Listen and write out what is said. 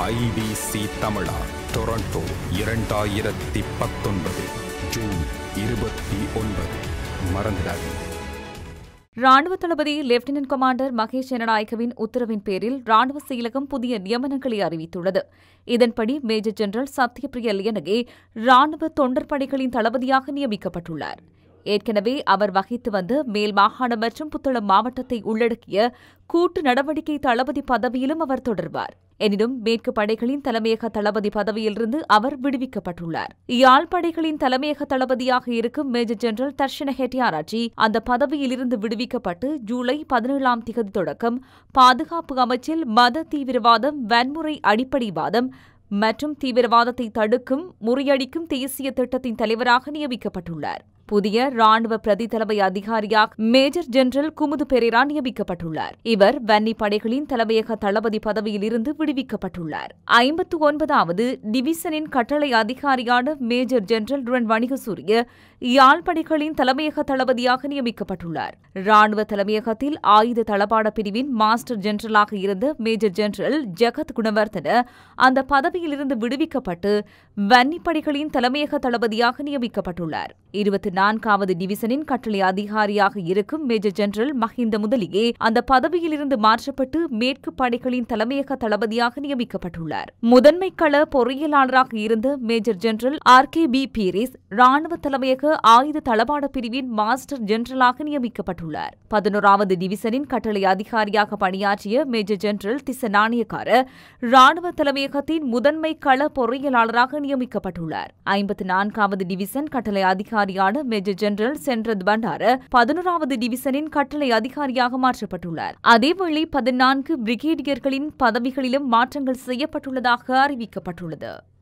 IBC தமிழா Toronto இரண்டாயிரத்தி பத்தொன்பது ஜூன் இருபத்தி ஒன்பது மறந்துடாதீங்க ராணுவ தளபதி லெப்டினன்ட் கமாண்டர் மகேஷ் ஜனநாயகவின் உத்தரவின் பேரில் ராணுவ செயலகம் புதிய நியமனங்களை அறிவித்துள்ளது இதன்படி மேஜர் ஜெனரல் சத்யபிரிய லியனகே ராணுவ தொண்டர் படைகளின் தளபதியாக நியமிக்கப்பட்டுள்ளார் ஏற்கனவே அவர் வகித்து வந்த மேல் மாகாணம் மற்றும் புத்தளம் மாவட்டத்தை உள்ளடக்கிய கூட்டு நடவடிக்கை தளபதி பதவியிலும் அவர் தொடர்வார் எனினும் மேற்கு படைகளின் தலைமையக தளபதி பதவியிலிருந்து அவர் விடுவிக்கப்பட்டுள்ளார் யாழ் படைகளின் தலைமையக தளபதியாக இருக்கும் மேஜர் ஜெனரல் தர்ஷன ஹெட்டியாராஜி அந்த பதவியிலிருந்து விடுவிக்கப்பட்டு ஜூலை பதினேழாம் திகதி தொடக்கம் பாதுகாப்பு அமைச்சில் மத தீவிரவாதம் வன்முறை அடிப்படைவாதம் மற்றும் தீவிரவாதத்தை தடுக்கும் முறியடிக்கும் தேசிய திட்டத்தின் தலைவராக நியமிக்கப்பட்டுள்ளார் புதிய ராணுவ பிரதி தலைமை அதிகாரியாக மேஜர் ஜெனரல் குமுது பெரேரா நியமிக்கப்பட்டுள்ளார் இவர் வன்னி படைகளின் தலைமையக தளபதி பதவியில் இருந்து விடுவிக்கப்பட்டுள்ளார் ஐம்பத்து ஒன்பதாவது டிவிசனின் கட்டளை அதிகாரியான மேஜர் ஜெனரல் ருவன் வணிகசூரிய யாழ் படைகளின் தலைமையக தளபதியாக நியமிக்கப்பட்டுள்ளார் ராணுவ தலைமையகத்தில் ஆயுத தளபாட பிரிவின் மாஸ்டர் ஜெனரலாக இருந்த மேஜர் ஜெனரல் ஜெகத் குணவர்தன அந்த பதவியிலிருந்து விடுவிக்கப்பட்டு வன்னி படைகளின் தலைமையக தளபதியாக நியமிக்கப்பட்டுள்ளார் இருபத்தி நான்காவது டிவிசனின் கட்டளை அதிகாரியாக இருக்கும் மேஜர் ஜெனரல் மஹிந்த முதலியே அந்த பதவியிலிருந்து மாற்றப்பட்டு மேற்கு படைகளின் தலைமையக தளபதியாக நியமிக்கப்பட்டுள்ளார் முதன்மை கள பொறியியலாளராக இருந்த major general R K P Peiris ராணுவ தலைமையக ஆயுத தளபாட பிரிவின் மாஸ்டர் ஜெனரலாக நியமிக்கப்பட்டுள்ளார் பதினோராவது டிவிசனின் கட்டளை அதிகாரியாக பணியாற்றிய மேஜர் ஜெனரல் திச நாணயக்கார ராணுவ தலைமையகத்தின் முதன்மை கள பொறியியலாளராக நியமிக்கப்பட்டுள்ளார் ஐம்பத்தி நான்காவது டிவிசன் கட்டளை அதிகாரியான மேஜர் ஜெனரல் சென்ரத் பண்டார பதினோராவது டிவிசனின் கட்டளை அதிகாரியாக மாற்றப்பட்டுள்ளார் அதேவேளை பதினான்கு பிரிகேடியர்களின் பதவிகளிலும் மாற்றங்கள் செய்யப்பட்டுள்ளதாக அறிவிக்கப்பட்டுள்ளது